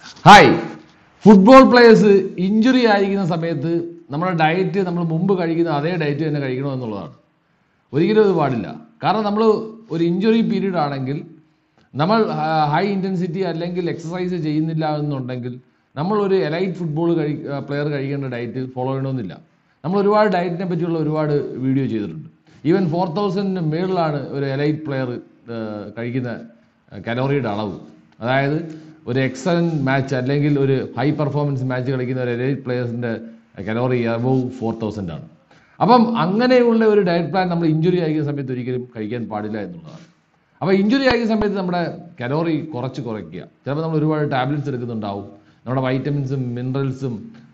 hi football players injury ആയിരിക്കുന്ന സമയത്ത് നമ്മുടെ ഡയറ്റ് നമ്മൾ മുമ്പ് കഴിക്കുന്ന അതേ ഡയറ്റ് തന്നെ കഴിക്കണമെന്നുള്ളതാണ് ഒരിക്കലും അത് പാടില്ല കാരണം നമ്മൾ ഒരു ഇഞ്ചുറി പീരീഡ് ആണെങ്കിൽ നമ്മൾ ഹൈ ഇൻറ്റൻസിറ്റി അല്ലെങ്കിൽ എക്സസൈസ് ചെയ്യുന്നില്ല എന്നുണ്ടെങ്കിൽ നമ്മൾ ഒരു എലൈറ്റ് ഫുട്ബോൾ കഴി പ്ലെയർ കഴിക്കേണ്ട ഡയറ്റ് ഫോളോ ചെയ്യണമെന്നില്ല നമ്മൾ ഒരുപാട് ഡയറ്റിനെ പറ്റിയുള്ള ഒരുപാട് വീഡിയോ ചെയ്തിട്ടുണ്ട് ഈവൻ ഫോർ തൗസൻഡിന് മേളിലാണ് ഒരു എലൈറ്റ് പ്ലെയർ കഴിക്കുന്ന കലോറിയുടെ അളവ് അതായത് ഒരു എക്സലൻറ്റ് മാച്ച് അല്ലെങ്കിൽ ഒരു ഹൈ പെർഫോമൻസ് മാച്ച് കളിക്കുന്ന ഒരു എലൈറ്റ് പ്ലെയേഴ്സിൻ്റെ കലോറി അബവ് ഫോർ തൗസൻഡ് ആണ് അപ്പം അങ്ങനെയുള്ള ഒരു ഡയറ്റ് പ്ലാൻ നമ്മൾ ഇഞ്ചുറി ആയിരിക്കുന്ന സമയത്ത് ഒരിക്കലും കഴിക്കാൻ പാടില്ല എന്നുള്ളതാണ് അപ്പോൾ ഇഞ്ചുറി ആയിരിക്കുന്ന സമയത്ത് നമ്മുടെ കലോറി കുറച്ച് കുറയ്ക്കുക ചിലപ്പോൾ നമ്മൾ ഒരുപാട് ടാബ്ലറ്റ്സ് എടുക്കുന്നുണ്ടാവും നമ്മുടെ വൈറ്റമിൻസും മിനറൽസും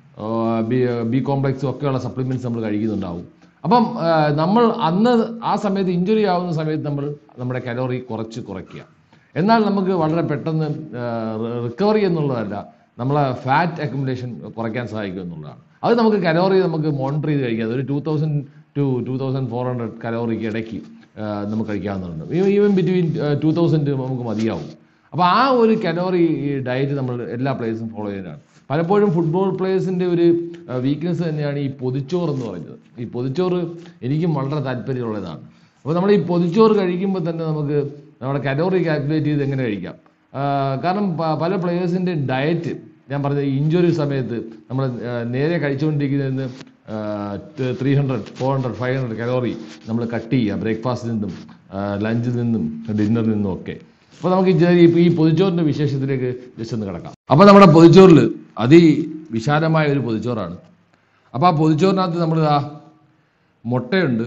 ബി ബി കോംപ്ലക്സും ഒക്കെയുള്ള സപ്ലിമെൻറ്റ്സ് നമ്മൾ കഴിക്കുന്നുണ്ടാവും അപ്പം ആ, നമ്മൾ അന്ന് ആ സമയത്ത് ഇഞ്ചുറി ആവുന്ന സമയത്ത് നമ്മൾ നമ്മുടെ കലോറി കുറച്ച് കുറയ്ക്കുക എന്നാൽ നമുക്ക് വളരെ പെട്ടെന്ന് റിക്കവറി എന്നുള്ളതല്ല നമ്മളെ ഫാറ്റ് അക്യുമുലേഷൻ കുറയ്ക്കാൻ സഹായിക്കും എന്നുള്ളതാണ് അത് നമുക്ക് കലോറി നമുക്ക് മോണിറ്റർ ചെയ്ത് കഴിക്കാം ഒരു two thousand to two thousand four hundred കലോറിക്ക് ഇടയ്ക്ക് ആ, നമുക്ക് കഴിക്കാവുന്നതുണ്ട് ഈവൻ ബിറ്റ്വീൻ ടൂ തൗസൻഡ് നമുക്ക് മതിയാവും അപ്പോൾ ആ ഒരു കലോറി ഡയറ്റ് നമ്മൾ എല്ലാ പ്ലേയേഴ്സും ഫോളോ ചെയ്യുന്നതാണ് പലപ്പോഴും ഫുട്ബോൾ പ്ലേയേഴ്സിൻ്റെ ഒരു വീക്ക്നെസ് തന്നെയാണ് ഈ പൊതിച്ചോറ് എന്ന് പറയുന്നത് ഈ പൊതിച്ചോറ് എനിക്കും വളരെ താല്പര്യമുള്ളതാണ് അപ്പോൾ നമ്മൾ ഈ പൊതിച്ചോറ് കഴിക്കുമ്പോൾ തന്നെ നമുക്ക് നമ്മുടെ കലോറി കാൽക്കുലേറ്റ് ചെയ്ത് എങ്ങനെ കഴിക്കാം ആ, കാരണം പ- പല പ്ലേയേഴ്സിൻ്റെ ഡയറ്റ് ഞാൻ പറഞ്ഞ ഇഞ്ചുറി സമയത്ത് നമ്മൾ നേരെ കഴിച്ചുകൊണ്ടിരിക്കുന്നതിന് three hundred four hundred five hundred calorie നമ്മൾ കട്ട് ചെയ്യുക ബ്രേക്ക്ഫാസ്റ്റിൽ നിന്നും ലഞ്ചിൽ നിന്നും ഡിന്നറിൽ നിന്നും ഒക്കെ അപ്പോൾ നമുക്ക് ഈ ജെ- ഈ പൊതിച്ചോറിൻ്റെ വിശേഷത്തിലേക്ക് ജസ്റ്റ് ഒന്ന് കിടക്കാം അപ്പോൾ നമ്മുടെ പൊതിച്ചോറിൽ അതിവിശാലമായ ഒരു പൊതിച്ചോറാണ് അപ്പോൾ ആ പൊതിച്ചോറിനകത്ത് നമ്മൾ ആ മുട്ടയുണ്ട്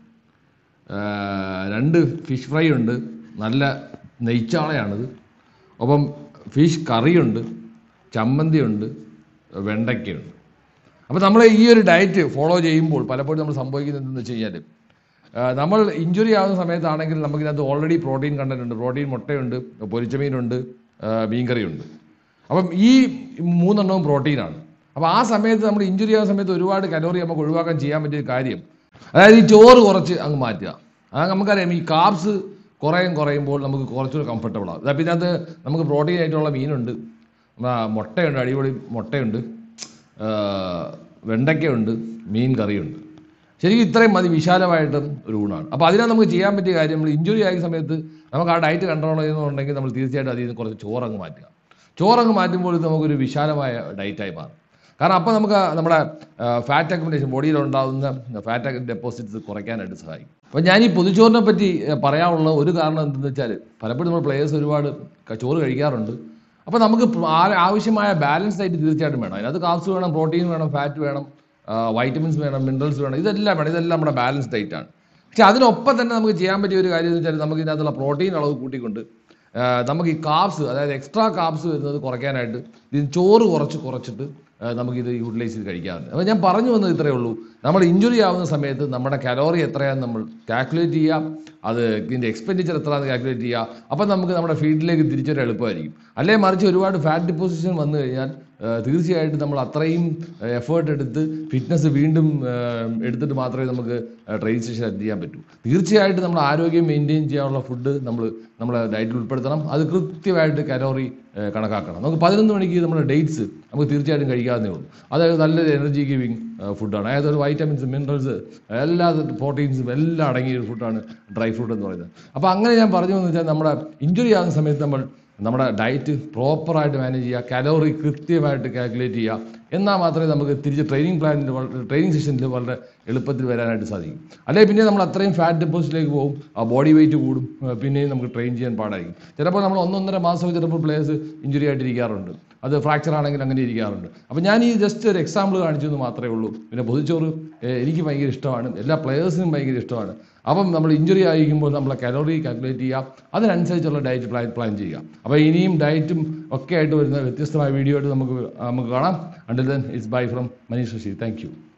ആ, രണ്ട് ഫിഷ് ഫ്രൈ ഉണ്ട് നല്ല നെയ്ച്ചാളയാണിത് ഒപ്പം ഫിഷ് കറിയുണ്ട് ചമ്മന്തിയുണ്ട് വെണ്ടയ്ക്കയുണ്ട് അപ്പോൾ നമ്മൾ ഈ ഒരു ഡയറ്റ് ഫോളോ ചെയ്യുമ്പോൾ പലപ്പോഴും നമ്മൾ സംഭവിക്കുന്നത് എന്തെന്ന് വെച്ച് കഴിഞ്ഞാൽ ആ, നമ്മൾ ഇഞ്ചുറി ആവുന്ന സമയത്താണെങ്കിൽ നമുക്കിതിനകത്ത് ഓൾറെഡി പ്രോട്ടീൻ കണ്ടന്റ് ഉണ്ട് പ്രോട്ടീൻ മുട്ടയുണ്ട് പൊരിച്ച മീനുണ്ട് ആ, മീൻകറിയുണ്ട് അപ്പം ഈ മൂന്നെണ്ണവും പ്രോട്ടീനാണ് അപ്പോൾ ആ സമയത്ത് നമ്മൾ ഇഞ്ചുറി ആവുന്ന സമയത്ത് ഒരുപാട് കലോറി നമുക്ക് ഒഴിവാക്കാൻ ചെയ്യാൻ പറ്റിയ ഒരു കാര്യം അതായത് ഈ ചോറ് കുറച്ച് അങ്ങ് മാറ്റുക അത് നമുക്കറിയാം ഈ കാർബ്സ് കുറയും കുറയുമ്പോൾ നമുക്ക് കുറച്ചുകൂടി കംഫർട്ടബിൾ ആവും ഇതാ പിന്നെ അത് നമുക്ക് പ്രോട്ടീൻ ആയിട്ടുള്ള മീനുണ്ട് ആ, മുട്ടയുണ്ട് അടിപൊളി മുട്ടയുണ്ട് ആ, വെണ്ടയ്ക്കയുണ്ട് മീൻ കറിയുണ്ട് ശരിക്കും ഇത്രയും മതി വിശാലമായിട്ടും ഒരു ഊണാണ് അപ്പോൾ അതിനാ നമുക്ക് ചെയ്യാൻ പറ്റിയ കാര്യം നമ്മൾ ഇഞ്ചുറി ആയ സമയത്ത് നമുക്ക് ആ ഡയറ്റ് കൺട്രോൾ ചെയ്യുന്നുണ്ടെങ്കിൽ നമ്മൾ തീർച്ചയായിട്ടും അതിൽ നിന്ന് കുറച്ച് ചോറങ്ങ് മാറ്റുക ചോറങ്ങ് മാറ്റുമ്പോൾ ഇത് നമുക്കൊരു വിശാലമായ ഡയറ്റായി മാറും കാരണം അപ്പോൾ നമുക്ക് നമ്മുടെ ഫാറ്റ് അക്യുമുലേഷൻ ബോഡിയിൽ ഉണ്ടാകുന്ന ഫാറ്റ് ഡെപ്പോസിറ്റ്സ് കുറയ്ക്കാനായിട്ട് സഹായിക്കും അപ്പോൾ ഞാൻ ഈ പൊതുച്ചോറിനെ പറ്റി ഏഹ്, പറയാനുള്ള ഒരു കാരണം എന്തെന്ന് വെച്ചാൽ പലപ്പോഴും നമ്മൾ പ്ലേയേഴ്സ് ഒരുപാട് ക- ചോറ് കഴിക്കാറുണ്ട് അപ്പോൾ നമുക്ക് പ്ര- ആ- ആവശ്യമായ ബാലൻസ് ആയിട്ട് തീർച്ചയായിട്ടും വേണം അതിനകത്ത് കാർബ്സ് വേണം പ്രോട്ടീൻ വേണം ഫാറ്റ് വേണം വൈറ്റമിൻസ് വേണം മിനറൽസ് വേണം ഇതെല്ലാം വേണം ഇതെല്ലാം നമ്മുടെ ബാലൻസ് ഡയറ്റ് ആണ് പക്ഷെ അതിനൊപ്പം തന്നെ നമുക്ക് ചെയ്യാൻ പറ്റിയ ഒരു കാര്യം എന്ന് വെച്ചാൽ നമുക്ക് ഇതിനകത്തുള്ള പ്രോട്ടീൻ അളവ് കൂട്ടിക്കൊണ്ട് ആ, നമുക്ക് ഈ കാബ്സ് അതായത് എക്സ്ട്രാ കാബ്സ് വരുന്നത് കുറയ്ക്കാനായിട്ട് ഇതിന് ചോറ് കുറച്ച് കുറച്ചിട്ട് ആ, നമുക്കിത് യൂട്ടിലൈസ് ചെയ്ത് കഴിക്കാറുണ്ട് അപ്പോൾ ഞാൻ പറഞ്ഞു വന്നത് ഇത്രയേ ഉള്ളൂ നമ്മൾ ഇഞ്ചുറി ആവുന്ന സമയത്ത് നമ്മുടെ കലോറി എത്രയാണെന്ന് നമ്മൾ കാൽക്കുലേറ്റ് ചെയ്യാം അത് ഇതിൻ്റെ എക്സ്പെൻഡിച്ചർ എത്രയാണെന്ന് കാൽക്കുലേറ്റ് ചെയ്യുക അപ്പം നമുക്ക് നമ്മുടെ ഫീൽഡിലേക്ക് തിരിച്ചൊരു എളുപ്പമായിരിക്കും അല്ലെ മറിച്ച് ഒരുപാട് ഫാറ്റ് ഡിപ്പോസിഷൻ വന്നു കഴിഞ്ഞാൽ ആ, തീർച്ചയായിട്ടും നമ്മൾ അത്രയും എഫേർട്ട് എടുത്ത് ഫിറ്റ്നസ് വീണ്ടും ആ, എടുത്തിട്ട് മാത്രമേ നമുക്ക് ട്രെയിൻ സ്റ്റേഷൻ അറ്റൻഡ് ചെയ്യാൻ പറ്റൂ തീർച്ചയായിട്ടും നമ്മൾ ആരോഗ്യം മെയിൻറ്റെയിൻ ചെയ്യാനുള്ള ഫുഡ് നമ്മൾ നമ്മുടെ ഡയറ്റിൽ ഉൾപ്പെടുത്തണം അത് കൃത്യമായിട്ട് കലോറി കണക്കാക്കണം നമുക്ക് പതിനൊന്ന് മണിക്ക് നമ്മുടെ ഡേറ്റ്സ് നമുക്ക് തീർച്ചയായിട്ടും കഴിക്കാവുന്നേ ഉള്ളൂ അതായത് നല്ലൊരു എനർജി ഗിവിങ് ഫുഡാണ് അതായത് ഒരു വൈറ്റമിൻസ് മിനറൽസ് എല്ലാ പ്രോട്ടീൻസും എല്ലാം അടങ്ങിയ ഒരു ഫുഡാണ് ഡ്രൈ ഫ്രൂട്ട് എന്ന് പറയുന്നത് അപ്പോൾ അങ്ങനെ ഞാൻ പറഞ്ഞു എന്ന് വെച്ചാൽ നമ്മുടെ ഇഞ്ചുറി ആകുന്ന സമയത്ത് നമ്മൾ നമ്മുടെ ഡയറ്റ് പ്രോപ്പറായിട്ട് മാനേജ് ചെയ്യുക കലോറി കൃത്യമായിട്ട് കാൽക്കുലേറ്റ് ചെയ്യുക എന്നാൽ മാത്രമേ നമുക്ക് തിരിച്ച് ട്രെയിനിങ് പ്ലാനിൽ ട്രെയിനിങ് സെഷനിൽ വളരെ എളുപ്പത്തിൽ വരാനായിട്ട് സാധിക്കും അല്ലെങ്കിൽ പിന്നെ നമ്മൾ അത്രയും ഫാറ്റ് ഡെപ്പോസിറ്റിലേക്ക് പോകും ആ ബോഡി വെയിറ്റ് കൂടും ആ, പിന്നെയും നമുക്ക് ട്രെയിൻ ചെയ്യാൻ പാടായിരിക്കും ചിലപ്പോൾ നമ്മൾ ഒന്നൊന്നര മാസം ചിലപ്പോൾ പ്ലേയേഴ്സ് ഇഞ്ചുറി ആയിട്ട് ഇരിക്കാറുണ്ട് അത് ഫ്രാക്ചർ ആണെങ്കിൽ അങ്ങനെ ഇരിക്കാറുണ്ട് അപ്പോൾ ഞാൻ ഈ ജസ്റ്റ് ഒരു എക്സാമ്പിൾ കാണിച്ചു എന്ന് മാത്രമേ ഉള്ളൂ പിന്നെ പൊതിച്ചോറ് ഏഹ്, എനിക്ക് ഭയങ്കര ഇഷ്ടമാണ് എല്ലാ പ്ലേയേഴ്സിനും ഭയങ്കര ഇഷ്ടമാണ് അപ്പം നമ്മൾ ഇഞ്ചുറി ആയിരിക്കുമ്പോൾ നമ്മളെ കലോറി കാൽക്കുലേറ്റ് ചെയ്യുക അതിനനുസരിച്ചുള്ള ഡയറ്റ് പ്ലാൻ പ്ലാൻ ചെയ്യുക അപ്പോൾ ഇനിയും ഡയറ്റും ഒക്കെ ആയിട്ട് വരുന്ന വ്യത്യസ്തമായ വീഡിയോ ആയിട്ട് നമുക്ക് നമുക്ക് കാണാം until then it's bye from Manish Rishi thank U